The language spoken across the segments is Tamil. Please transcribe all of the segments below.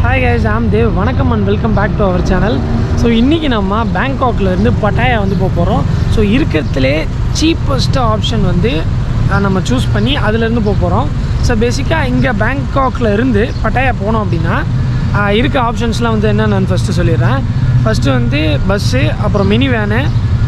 ஹாய் கைஸ் ஆம் தேவ் வணக்கம் and welcome back to our channel so இன்றைக்கி நம்ம பேங்காக்ல இருந்து பட்டாயா வந்து போக போகிறோம் ஸோ இருக்கிறதுலே சீப்பஸ்ட் ஆப்ஷன் வந்து அஹ், நம்ம சூஸ் பண்ணி அதுலேருந்து போக போகிறோம் ஸோ பேசிக்காக இங்கே பேங்காக்ல இருந்து பட்டாயா போனோம் அப்படின்னா அஹ், இருக்க ஆப்ஷன்ஸ்லாம் வந்து என்ன நான் ஃபஸ்ட்டு சொல்லிடுறேன் ஃபஸ்ட்டு வந்து பஸ்ஸு அப்புறம் மினி வேனு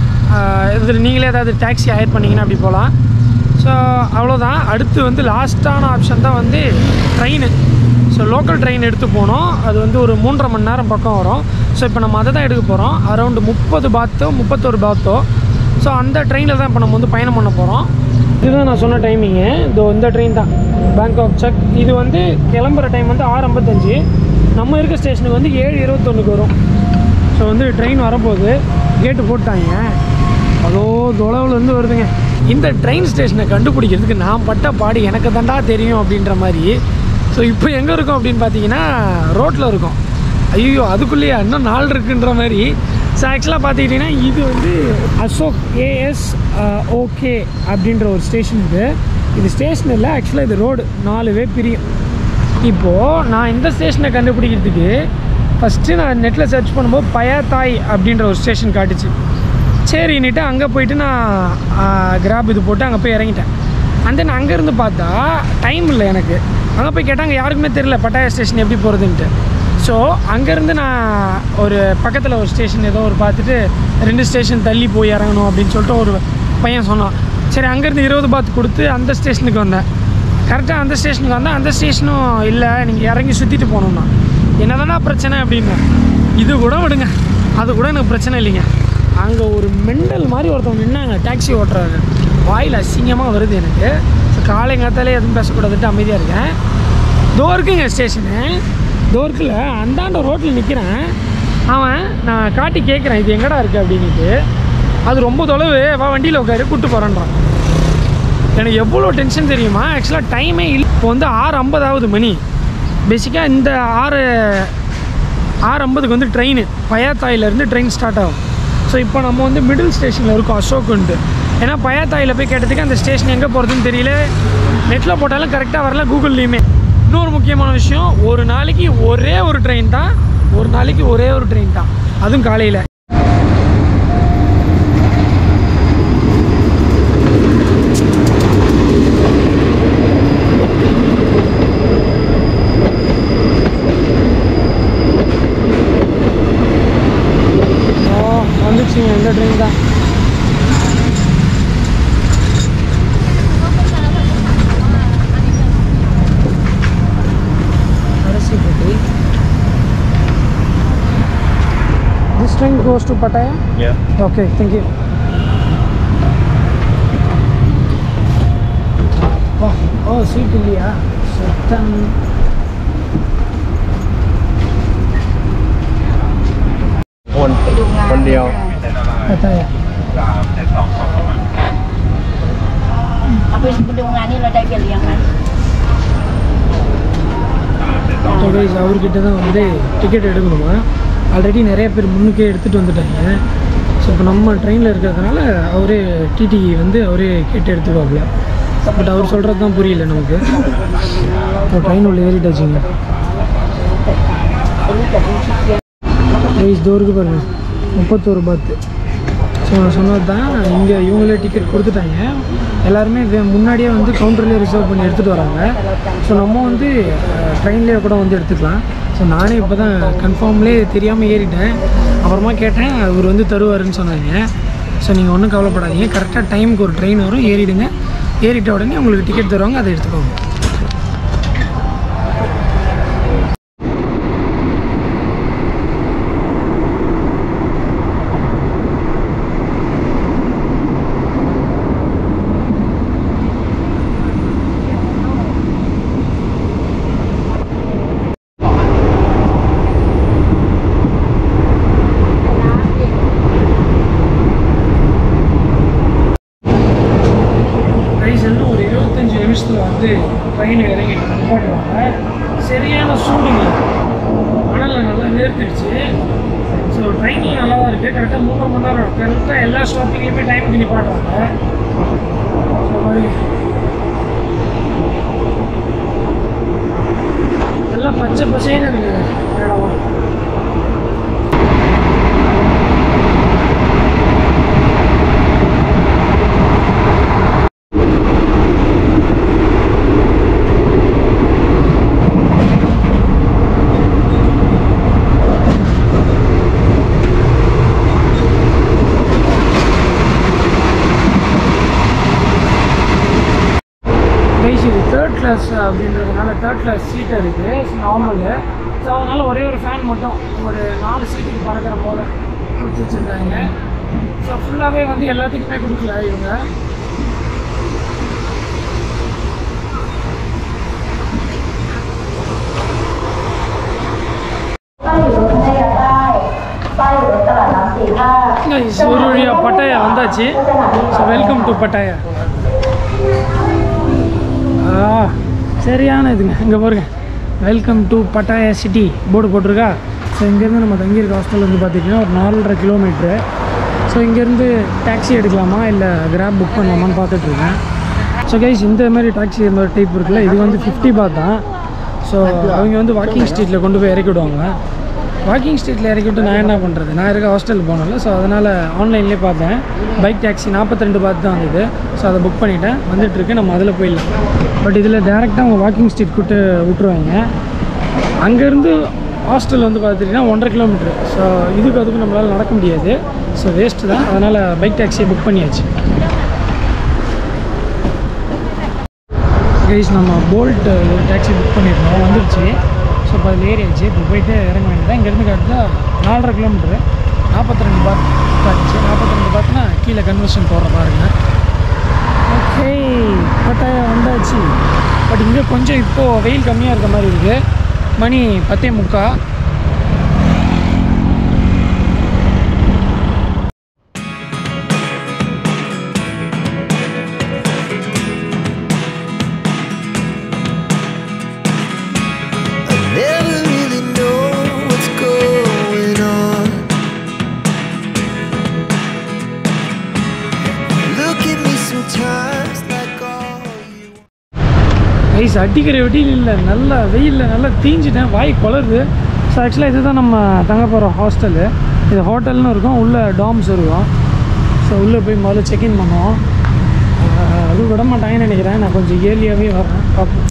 இதில் நீங்களே ஏதாவது டாக்ஸி ஹையர் பண்ணிங்கன்னா அப்படி போகலாம் ஸோ அவ்வளோதான் அடுத்து வந்து லாஸ்ட்டான ஆப்ஷன் தான் வந்து ட்ரெயின் ஸோ லோக்கல் ட்ரெயின் எடுத்து போனோம் அது வந்து ஒரு மூன்றரை மணி நேரம் பக்கம் வரும் ஸோ இப்போ நம்ம அதை தான் எடுக்க போகிறோம் அரௌண்டு முப்பது பாத்தோ முப்பத்தொரு பாத்தோ ஸோ அந்த ட்ரெயினில் தான் இப்போ நம்ம வந்து பயணம் பண்ண போகிறோம் இதுதான் நான் சொன்ன டைமிங்கு இதோ இந்த ட்ரெயின் தான் பேங்காக் செக் இது வந்து கிளம்புற டைம் வந்து ஆறு ஐம்பத்தஞ்சு நம்ம இருக்க ஸ்டேஷனுக்கு வந்து ஏழு இருபத்தொன்றுக்கு வரும் ஸோ வந்து ட்ரெயின் வரப்போகுது கேட்டு போட்டாங்க அதோ தொலைவுலேருந்து வருதுங்க இந்த ட்ரெயின் ஸ்டேஷனை கண்டுபிடிக்கிறதுக்கு நான் பட்ட பாடு எனக்கு தாண்டா தெரியும் அப்படின்ற மாதிரி ஸோ இப்போ எங்கே இருக்கோம் அப்படின்னு பார்த்தீங்கன்னா ரோட்டில் இருக்கோம் ஐயோ அதுக்குள்ளேயே இன்னும் நாள் இருக்குன்ற மாதிரி ஸோ ஆக்சுவலாக பார்த்துக்கிட்டிங்கன்னா இது வந்து அசோக் ஏஎஸ் ஓகே அப்படின்ற ஒரு ஸ்டேஷன் இது இது ஸ்டேஷன் இல்லை ஆக்சுவலாக இது ரோடு நாலு வே பிரியும் இப்போது நான் இந்த ஸ்டேஷனை கண்டுபிடிக்கிறதுக்கு ஃபஸ்ட்டு நான் நெட்டில் சர்ச் பண்ணும்போது பயாத்தாய் அப்படின்ற ஒரு ஸ்டேஷன் காட்டுச்சு சரின்னுட்டு அங்கே போயிட்டு நான் கிராப் இது போட்டு அங்கே போய் இறங்கிட்டேன் அண்ட் தென் அங்கேருந்து பார்த்தா டைம் இல்லை எனக்கு அங்கே போய் கேட்டாங்க யாருக்குமே தெரியல பட்டாயா ஸ்டேஷன் எப்படி போகிறதுன்ட்டு ஸோ அங்கேருந்து நான் ஒரு பக்கத்தில் ஒரு ஸ்டேஷன் ஏதோ ஒரு பார்த்துட்டு ரெண்டு ஸ்டேஷன் தள்ளி போய் இறங்கணும் அப்படின்னு சொல்லிட்டு ஒரு பையன் சொன்னான் சரி அங்கேருந்து இருபது பாத் கொடுத்து அந்த ஸ்டேஷனுக்கு வந்தேன் கரெக்டாக அந்த ஸ்டேஷனுக்கு வந்தால் அந்த ஸ்டேஷனும் இல்லை நீங்கள் இறங்கி சுற்றிட்டு போகணுன்னா என்னதானா பிரச்சனை அப்படின்னு இது கூட விடுங்க அது கூட எனக்கு பிரச்சனை இல்லைங்க அங்கே ஒரு மெண்டல் மாதிரி ஒருத்தவங்க நின்னாங்க டாக்ஸி ஓட்டுறாங்க வாயில் அசிங்கமாக வருது எனக்கு ஸோ காலைங்காத்தாலே எதுவும் பேசக்கூடாதுட்டு அமைதியாக இருக்கேன் தோ இருக்குங்க ஸ்டேஷனு தோ இருக்குல்ல அந்தாண்ட ரோட்டில் நிற்கிறேன் அவன் நான் காட்டி கேட்குறேன் இது எங்கடா இருக்குது அப்படின்ட்டு அது ரொம்ப தொலைவு வா வண்டியில் உட்காரு கூப்பிட்டு போகிறேன்றான் எனக்கு எவ்வளோ டென்ஷன் தெரியுமா ஆக்சுவலாக டைமே இல்லை இப்போ வந்து ஆறு ஐம்பதாவது மணி பேசிக்காக இந்த ஆறு ஆறு ஐம்பதுக்கு வந்து ட்ரெயின் பயாத்தாயிலேருந்து ட்ரெயின் ஸ்டார்ட் ஆகும் ஸோ இப்போ நம்ம வந்து மிடில் ஸ்டேஷனில் இருக்கோம் அசோக்குன்ட்டு ஏன்னா பயாத்தாயில் போய் கேட்டதுக்கு அந்த ஸ்டேஷன் எங்கே போகிறதுன்னு தெரியல நெட்டில் போட்டாலும் கரெக்டாக வரல கூகுள்லேயுமே இன்னொரு முக்கியமான விஷயம் ஒரு நாளைக்கு ஒரே ஒரு ட்ரெயின் தான் ஒரு நாளைக்கு ஒரே ஒரு ட்ரெயின் தான் அதுவும் காலையில் ஓ வந்துச்சுங்க இந்த ட்ரெயின் தான் அரிசி பெட்டி This train goes to Pattaya? Yeah. Okay, thank you. அப்பா ஓ சீட் இல்லையா சுத்தம் คนคนเดียว Pattaya Habis bendungan ni lo dah beli yang mana? So guys அவர்கிட்ட தான் வந்து டிக்கெட் எடுக்கணுமா ஆல்ரெடி நிறைய பேர் முன்னுக்கே எடுத்துகிட்டு வந்துட்டாங்க ஸோ இப்போ நம்ம ட்ரெயினில் இருக்கிறதுனால அவரே டிடி வந்து அவரே கேட்டு எடுத்துக்குவாப்புல பட் அவர் சொல்கிறது தான் புரியல நமக்கு இப்போ ட்ரெயின் உள்ள ஏறிட்டாச்சுங்க கைஸ் டோருக்கு பாருங்க முப்பத்தோரு பாத்து ஸோ நான் சொன்னது தான் இங்கே இவங்களே டிக்கெட் கொடுத்துட்டாங்க எல்லாருமே வே- முன்னாடியே வந்து கவுண்டர்லேயே ரிசர்வ் பண்ணி எடுத்துகிட்டு வராங்க ஸோ நம்ம வந்து ட்ரெயின்லேயே கூட வந்து எடுத்துக்கலாம் ஸோ நானே இப்போ தான் கன்ஃபார்ம்லேயே தெரியாமல் ஏறிட்டேன் அப்புறமா கேட்டேன் அவர் வந்து தருவாருன்னு சொன்னாங்க ஸோ நீங்கள் ஒன்றும் கவலைப்படாதீங்க கரெக்டாக டைமுக்கு ஒரு ட்ரெயின் வரும் ஏறிடுங்க ஏறிட்ட உடனே உங்களுக்கு டிக்கெட் தருவாங்க அதை எடுத்துக்கோங்க ரைஸ் இன்னும் ஒரு இருபத்தஞ்சி நிமிஷத்தில் வந்து ட்ரெயின் இறங்கி நிப்பாட்டுவாங்க சரியான சூடுங்க மணலில் நல்லா நேர்த்திடுச்சு ஸோ ட்ரெயினில் நல்லா தான் இருக்குது கரெக்டாக மூணு மணி நேரம் கரெக்டாக எல்லா ஸ்டாப்பிங்லேயுமே டைமுக்கு நிப்பாட்டுவாங்க ஸோ மாதிரி நல்லா பச்சை பசேன்னு இருக்கு இடம் கைஸ் இது தேர்ட் கிளாஸ் அப்படின்றதுனால தேர்ட் கிளாஸ் சீட் இருக்குது நார்மலு ஸோ அதனால் ஒரே ஒரு ஃபேன் மட்டும் ஒரு நாலு சீட்டுக்கு பறக்கிற போல கொடுத்து வச்சுருக்காங்க ஸோ ஃபுல்லாகவே வந்து எல்லாத்துக்குமே கொடுக்கல இவங்க Guys, ஒரு வழியாக பட்டாயா வந்தாச்சு ஸோ வெல்கம் டு பட்டாயா ஆ சரியான இதுங்க இங்கே பாருங்க welcome to Pattaya city board போட்டிருக்கா ஸோ இங்கேருந்து நம்ம தங்கியிருக்க ஹாஸ்டல் வந்து பார்த்திங்கன்னா ஒரு நாலரை கிலோமீட்ரு ஸோ இங்கேருந்து டாக்ஸி எடுக்கலாமா இல்லை கிராப் புக் பண்ணலாமான்னு பார்த்துட்ருக்கேன் ஸோ கைஸ் இந்த மாதிரி டாக்ஸி இந்த டைப் இருக்குல்ல இது வந்து ஃபிஃப்டி பாத் தான் ஸோ அவங்க வந்து வாக்கிங் ஸ்ட்ரீட்டில் கொண்டு போய் இறக்கி விடுவாங்க வாக்கிங் ஸ்ட்ரீட்டில் இறக்கி விட்டு நான் என்ன பண்ணுறது நான் இருக்க ஹாஸ்டல் போனேன்ல ஸோ அதனால் ஆன்லைன்லேயே பார்த்தேன் பைக் டாக்ஸி நாற்பத்தி ரெண்டு பார்த்து தான் வந்தது ஸோ அதை புக் பண்ணிவிட்டேன் வந்துட்டுருக்கு நம்ம அதில் போயிடலாம் பட் இதில் டேரெக்டாக அவங்க வாக்கிங் ஸ்ட்ரீட் கூட்டு விட்டுருவாங்க அங்கேருந்து ஹாஸ்டல் வந்து பார்த்துட்டிங்கன்னா ஒன்றரை கிலோமீட்டர் ஸோ இதுக்கு அதுக்கும் நம்மளால் நடக்க முடியாது ஸோ வேஸ்ட்டு தான் அதனால் பைக் டாக்ஸியை புக் பண்ணியாச்சு கைஸ் நம்ம போல்ட் டாக்ஸி புக் பண்ணியிருந்தோம் வந்துருச்சு ஸோ இப்போ அதில் ஏறியாச்சு இப்போ போயிட்டு இறங்க வேண்டியதான் இங்கேருந்து காட்டுதா நாலரை கிலோமீட்டரு நாற்பத்தி ரெண்டு பாத் காட்டுச்சு நாற்பத்தி ரெண்டு பாத்துனா கீழே கன்வர்ஷன் போடுற பாருங்க ஓகே பட்டாயா வந்தாச்சு பட் இங்கே கொஞ்சம் இப்போது வெயில் கம்மியாக இருக்க மாதிரி இருக்குது மணி பத்தே முக்கா I never really know what's going on. Look at me sometimes like all you ice அடிக்கிற வெட்டியில் இல்லை நல்லா வெயிலில் நல்லா தீஞ்சிட்டேன் வாய் குளருது ஸோ ஆக்சுவலாக இதுதான் நம்ம தங்க போகிற ஹாஸ்டலு இது ஹோட்டல்னு இருக்கும் உள்ளே டாம்ஸ் இருக்கும் ஸோ உள்ளே போய் முதல்ல செக்இன் பண்ணுவோம் ஆஹ், அது விட மாட்டாங்கன்னு நினைக்கிறேன் நான் கொஞ்சம் ஏர்லியாகவே வரேன் பார்ப்போம்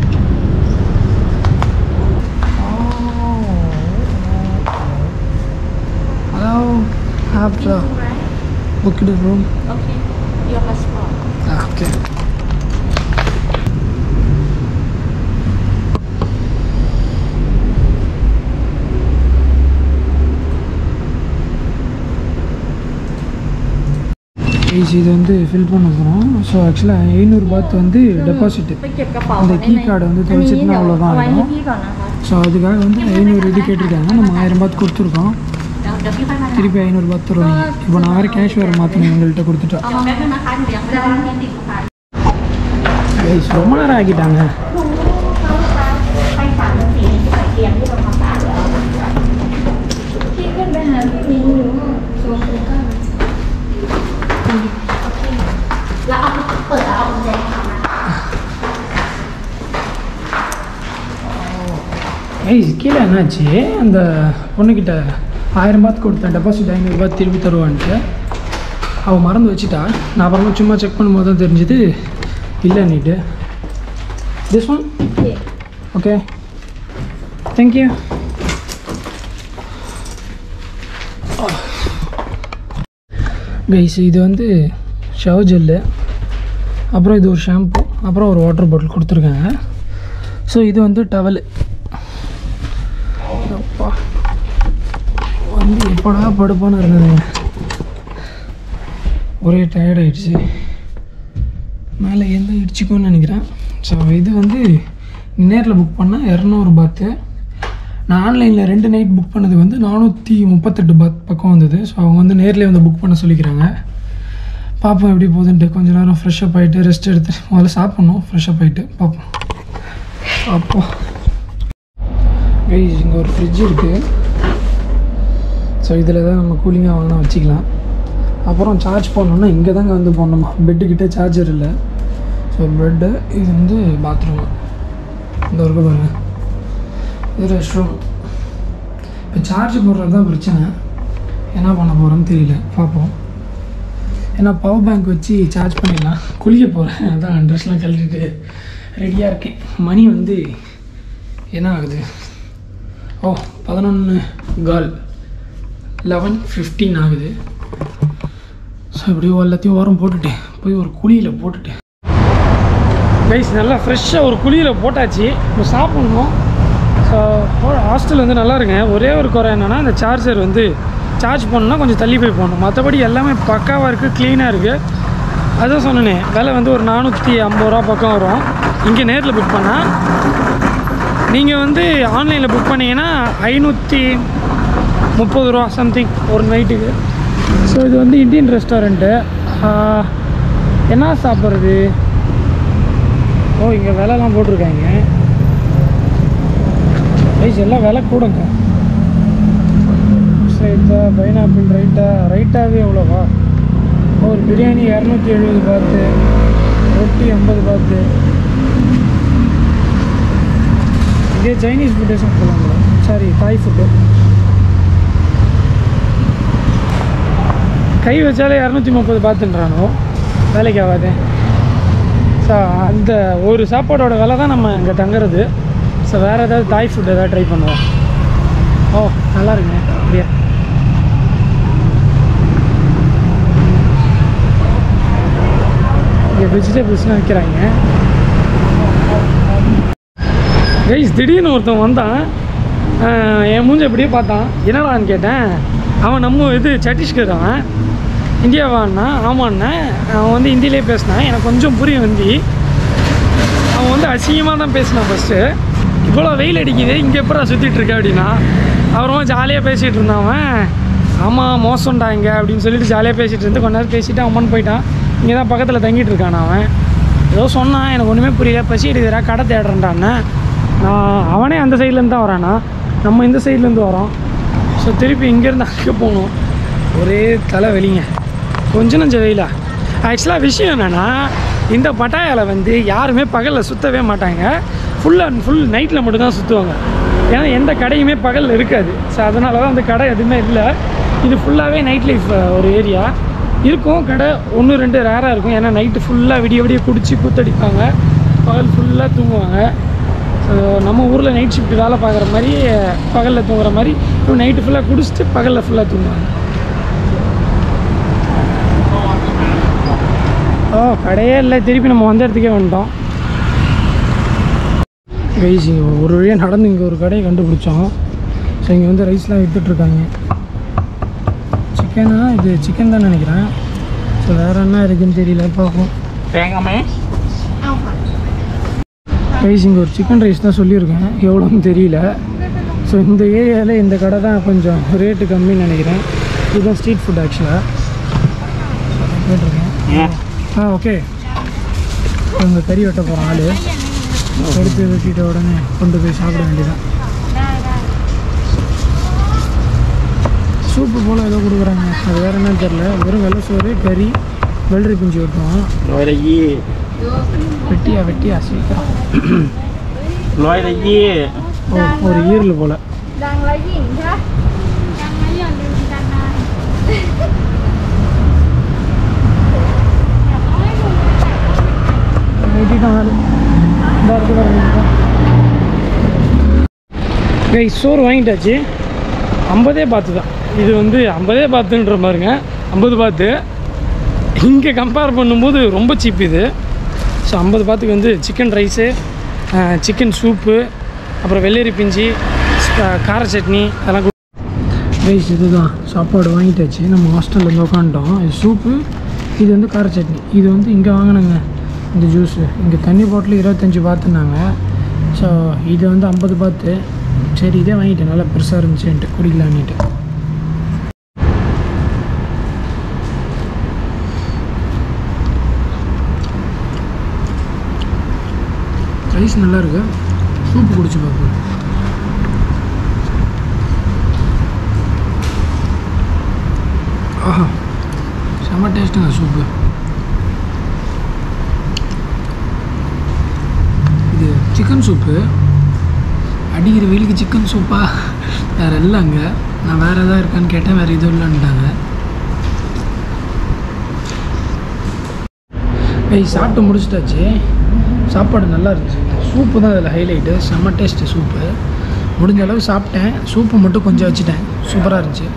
hello app booked room Okay. Your passport. Okay guys இது வந்து ஃபில் பண்ண போகிறோம் ஸோ ஆக்சுவலாக ஐநூறு பாத் வந்து டெபாசிட்டு ไปเก็บกระเป๋า அந்த ก่อน கீ ได้ไหม கார்டை வந்து อันนี้ தொலைச்சிட்டுனா เดี๋ยว அவ்வளோதான் เอาไว้ให้ ஆகும் พี่ก่อนนะคะ ஸோ அதுக்காக வந்து ஐநூறு இது கேட்டிருக்காங்க நம்ம ஆயிரம் பாத் கொடுத்துருக்கோம் เดี๋ยวเดี๋ยวพี่ค่อยมา திருப்பி ஐநூறு பாத் தருவாங்க இப்போ நான் வேறு கேஷ் வேறு மாற்றணும் எங்கள்கிட்ட கொடுத்துட்டா เอาแป๊บนึงนะคะหนูยังไม่ได้รับที่ติดค่ะ கைஸ் ரொம்ப நேரம் ஆக்கிட்டாங்க ไปสามสี่ที่ใส่เตียงที่ทำความสะอาดแล้วพี่ขึ้นไปหาพี่มิ้นอยู่โซนคุณก็แล้วเอาเปิดแล้วเอากุญแจค่ะ ஐஸ் கீழே என்னாச்சு அந்த பொண்ணுக்கிட்ட ஆயிரம் பாத் கொடுத்தேன் டெபாசிட் ஐநூறுரூபா திருப்பி தருவான்ட்டு அவள் மறந்து வச்சுட்டா நான் அப்புறமா சும்மா செக் பண்ணும்போது தான் தெரிஞ்சுது இல்லைன்னுட்டு this one okay thank you guys இது வந்து ஷவர் ஜெல்லு அப்புறம் இது ஒரு ஷாம்பு அப்புறம் ஒரு வாட்டர் பாட்டில் கொடுத்துருக்காங்க ஸோ இது வந்து டவலு அப்பா வந்து எப்படா படுப்பான்னு இருந்ததுங்க ஒரே டயர்ட் ஆயிடுச்சு மேலே எந்த இடிச்சிக்கும்னு நினைக்கிறேன் ஸோ இது வந்து நேரில் புக் பண்ணால் இரநூறு பாத்து நான் ஆன்லைனில் ரெண்டு நைட் புக் பண்ணது வந்து நானூற்றி முப்பத்தெட்டு பாத் பக்கம் வந்தது ஸோ அவங்க வந்து நேர்லேயே வந்து புக் பண்ண சொல்லிக்கிறாங்க பார்ப்போம் எப்படி போகுதுன்ட்டு கொஞ்ச நேரம் ஃப்ரெஷ்அப் ஆகிட்டு ரெஸ்ட் எடுத்து முதல்ல சாப்பிட்ணும் ஃப்ரெஷ்அப் ஆகிட்டு பார்ப்போம் அப்போ கைஸ் இங்கே ஒரு ஃப்ரிட்ஜ் இருக்குது ஸோ இதில் தான் நம்ம கூலிங்காக வாங்கினா வச்சுக்கலாம் அப்புறம் சார்ஜ் போடணுன்னா இங்கே தாங்க வந்து போடணுமா பெட்டுக்கிட்டே சார்ஜர் இல்லை ஸோ பெட்டு இது வந்து பாத்ரூம் இந்த இருக்க பாருங்க இது ரெஸ்ட் ரூம் இப்போ சார்ஜ் போடுறது தான் பிரச்சனை என்ன பண்ண போகிறோன்னு தெரியல பார்ப்போம் ஏன்னா பவர் பேங்க் வச்சு சார்ஜ் பண்ணிடலாம் குளிக்க போகிறேன் அதான் ட்ரெஸ்லாம் கழட்டிட்டு ரெடியாக இருக்கேன் மணி வந்து என்ன ஆகுது ஓ பதினொன்று கால் லெவன் ஃபிஃப்டீன் ஆகுது ஸோ இப்படியோ எல்லாத்தையும் ஓரம் போட்டுட்டு போய் ஒரு குழியில் போட்டுட்டு கைஸ் நல்லா ஃப்ரெஷ்ஷாக ஒரு குழியில் போட்டாச்சு இப்போ சாப்பிட்ணும் ஸோ ஹாஸ்டல் வந்து நல்லா இருங்க ஒரே ஒரு குறை என்னென்னா இந்த சார்ஜர் வந்து சார்ஜ் பண்ணணும்னா கொஞ்சம் தள்ளி போய் போகணும் மற்றபடி எல்லாமே பக்காவாக இருக்குது க்ளீனாக இருக்குது அதான் சொன்னேனே விலை வந்து ஒரு நானூற்றி ஐம்பது ரூபா பக்கம் வரும் இங்கே நேரில் புக் பண்ணால் நீங்கள் வந்து ஆன்லைனில் புக் பண்ணீங்கன்னா ஐநூற்றி முப்பது ரூபா சம்திங் ஒரு நைட்டுக்கு ஸோ இது வந்து இந்தியன் ரெஸ்டாரண்ட்டு என்ன சாப்பிட்றது ஓ இங்கே விலைலாம் போட்டிருக்காங்க ரைஸ் எல்லாம் விலை கூடங்க ரைட்டா பைனாப்பிள் ரைட்டா ரைட்டாவே எவ்வளோவா ஒரு பிரியாணி இரநூத்தி எழுபது பாத்து ரொட்டி ஐம்பது பாத்து இதே சைனீஸ் ஃபுட்டே சாப்பிடலாங்களா சாரி தாய் ஃபுட்டு கை வச்சாலே இரநூத்தி முப்பது பாத்துன்றானோ வேலைக்கு ஆகாது ஸோ அந்த ஒரு சாப்பாடோட விலை தான் நம்ம இங்கே தங்குறது ஸோ வேறு ஏதாவது தாய் ஃபுட் ஏதாவது ட்ரை பண்ணுவோம் ஓ நல்லா இருக்குங்க அப்படியே இங்கே வெஜிடபிள்ஸ்லாம் விற்கிறாங்க கைஸ் திடீர்னு ஒருத்தன் வந்தான் ஆஹ் என் மூஞ்ச எப்படியே பார்த்தான் என்னடான்னு கேட்டேன் அவன் நம்ம இது சத்தீஸ்கர் அவன் இந்தியாவான்னா ஆமாண்ணா அவன் வந்து ஹிந்திலே பேசினான் எனக்கு கொஞ்சம் புரியும் ஹிந்தி அவன் வந்து அசிங்கமாக தான் பேசினான் ஃபஸ்ட்டு இவ்வளோ வெயில் அடிக்குது இங்கே எப்படா சுற்றிட்டு இருக்க அப்படின்னா அப்புறமா ஜாலியாக பேசிகிட்டு இருந்தான் அவன் ஆமாம் மோசம்டா இங்கே அப்படின்னு சொல்லிட்டு ஜாலியாக பேசிகிட்டு இருந்து கொஞ்ச நேரம் பேசிட்டு அவன் போயிட்டான் இங்கே தான் பக்கத்தில் தங்கிட்டு இருக்கான் அவன் ஏதோ சொன்னான் எனக்கு ஒன்றுமே புரியல பசி எடுக்கிறா கடை தேடுறேன்டான்னு நான் அவனே அந்த சைட்லேருந்து தான் வரானா நம்ம இந்த சைட்லேருந்து வரோம் ஸோ திருப்பி இங்கேருந்து அங்கே போகணும் ஒரே தலை வெளிங்க கொஞ்சம் நஞ்ச வெயிலா ஆக்சுவலாக விஷயம் என்னென்னா இந்த பட்டாயாவில் வந்து யாருமே பகலில் சுற்றவே மாட்டாங்க ஃபுல் அண்ட் ஃபுல் நைட்டில் மட்டும்தான் சுற்றுவாங்க ஏன்னா எந்த கடையுமே பகலில் இருக்காது ஸோ அதனால தான் அந்த கடை எதுவுமே இல்லை இது ஃபுல்லாகவே நைட் லைஃப் ஒரு ஏரியா இருக்கும் கடை ஒன்று ரெண்டு ரேராக இருக்கும் ஏன்னா நைட்டு ஃபுல்லாக விடிய விடிய குடிச்சு கூத்தடிப்பாங்க பகல் ஃபுல்லாக தூங்குவாங்க ஸோ நம்ம ஊரில் நைட் ஷிஃப்ட் வேலை பார்க்குற மாதிரி பகலில் தூங்குற மாதிரி இவன் நைட்டு ஃபுல்லாக குடிச்சிட்டு பகலில் ஃபுல்லாக தூங்குவாங்க ஓ கடையே இல்லை திருப்பி நம்ம வந்த இடத்துக்கே வந்துட்டோம் ரைஸ் ஒரு வழியாக நடந்து இங்கே ஒரு கடையை கண்டுபிடிச்சோம் ஸோ இங்கே வந்து ரைஸ்லாம் விற்றுட்ருக்காங்க சிக்கனா இது சிக்கன் தான் நினைக்கிறேன் ஸோ வேறு என்ன இருக்குன்னு தெரியல பார்ப்போம் ரைஸ் இங்கே ஒரு சிக்கன் ரைஸ் தான் சொல்லியிருக்கேன் எவ்வளோன்னு தெரியல ஸோ இந்த ஏரியாவில் இந்த கடை தான் கொஞ்சம் ரேட்டு கம்மின்னு நினைக்கிறேன் இதுதான் ஸ்ட்ரீட் ஃபுட் ஆக்சுவலாக கேட்டிருக்கேன் ஆ ஓகே இங்கே கறி வெட்ட போகிறோம் ஆள் எடுத்து வெட்டிட்ட உடனே கொண்டு போய் சாப்பிட வேண்டியதான் சூப்பு போல் ஏதோ கொடுக்குறாங்க அது வேறு என்னன்னு தெரில வெறும் வெள்ளை சோறு கறி வெள்ளரி பிஞ்சு வெட்டுவோம் Nói là gì? வெட்டியா வெட்டியா சீக்கிரம் Nói là gì? ஓ ஒரு ஈரல் போல் Đang lấy gì chứ? Đang lấy gì đừng đang nói. வெட்டிட்டான் இந்த இடத்துல கை சோறு வாங்கிட்டாச்சு ஐம்பதே பாத்து தான் இது வந்து ஐம்பதே பாத்துன்ற பாருங்க ஐம்பது பாத்து இங்கே கம்பேர் பண்ணும்போது ரொம்ப சீப் இது ஸோ ஐம்பது பாத்துக்கு வந்து சிக்கன் ரைஸு சிக்கன் சூப்பு அப்புறம் வெள்ளரி பிஞ்சி ஸ்ப- கார சட்னி அதெல்லாம் ரைஸ் இதுதான் சாப்பாடு வாங்கிட்டாச்சு நம்ம ஹாஸ்டலில் வந்து உட்காந்துட்டோம் இது சூப்பு இது வந்து கார சட்னி இது வந்து இங்கே வாங்கினேங்க இந்த ஜூஸு இங்கே தண்ணி பாட்டில் இருபத்தஞ்சி பாத்துனாங்க ஸோ இது வந்து ஐம்பது பாத்து சரி இதே வாங்கிட்டேன் நல்லா பெருசாக இருந்துச்சுன்ட்டு குடிக்கலான்னுட்டு ரைஸ் நல்லா இருக்கு சூப்பு குடிச்சு பார்ப்போம் ஆஹா செம்ம டேஸ்ட்டுங்க சூப்பு இது சிக்கன் சூப்பு அடிக்கிற வெயிலுக்கு சிக்கன் சூப்பா வேறு இல்லை அங்கே நான் வேறு எதாவது இருக்கான்னு கேட்டேன் வேறு எதுவும் இல்லைன்ட்டாங்க ஏய் சாப்பிட்டு முடிச்சிட்டாச்சு சாப்பாடு நல்லா இருந்துச்சு சூப்பு தான் அதில் ஹைலைட்டு செம்ம டேஸ்ட்டு சூப்பு முடிஞ்ச அளவு சாப்பிட்டேன் சூப்பு மட்டும் கொஞ்சம் வச்சுட்டேன் சூப்பராக இருந்துச்சு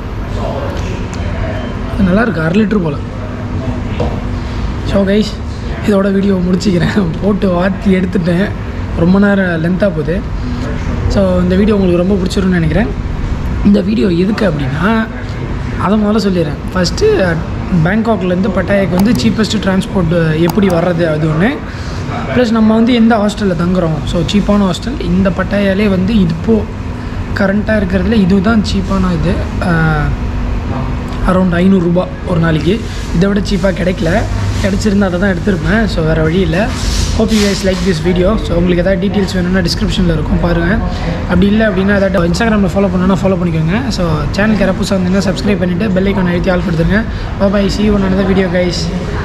இது நல்லா இருக்கு அரை லிட்ரு போல் ஸோ கைஸ் இதோட வீடியோ முடிச்சுக்கிறேன் போட்டு வாத்தி எடுத்துட்டேன் ரொம்ப நேரம் லென்த்தாக போகுது ஸோ இந்த வீடியோ உங்களுக்கு ரொம்ப பிடிச்சிருன்னு நினைக்கிறேன் இந்த வீடியோ எதுக்கு அப்படின்னா அதை முதல்ல சொல்லிடுறேன் ஃபஸ்ட்டு பேங்காக்லேருந்து பட்டாயாக்கு வந்து சீப்பஸ்ட்டு டிரான்ஸ்போர்ட் எப்படி வர்றது அது ஒன்று ப்ளஸ் நம்ம வந்து எந்த ஹாஸ்டலில் தங்குறோம் ஸோ சீப்பான ஹாஸ்டல் இந்த பட்டாயாலே வந்து இப்போது கரண்ட்டாக இருக்கிறதுல இதுதான் சீப்பான இது அரௌண்ட் ஐநூறுரூபா ஒரு நாளைக்கு இதை விட சீப்பாக கிடைக்கல கிடச்சிருந்தா அதை தான் எடுத்திருப்பேன் ஸோ வேறு வழி இல்லை hope you guys like this video so உங்களுக்கு எதாவது டீட்டெயில்ஸ் வேணும்னா டிஸ்கிரிப்ஷனில் இருக்கும் பாருங்கள் அப்படி இல்லை அப்படின்னா ஏதாவது இன்ஸ்டாகிராமில் ஃபாலோ பண்ணணும்னா ஃபாலோ பண்ணிக்கோங்க ஸோ சேனலுக்கு யாராவது புதுசாக வந்தீங்கன்னா சப்ஸ்கிரைப் பண்ணிவிட்டு பெல் ஐக்கான் அழுத்தி ஆள் கொடுத்துருங்க bye see one another video guys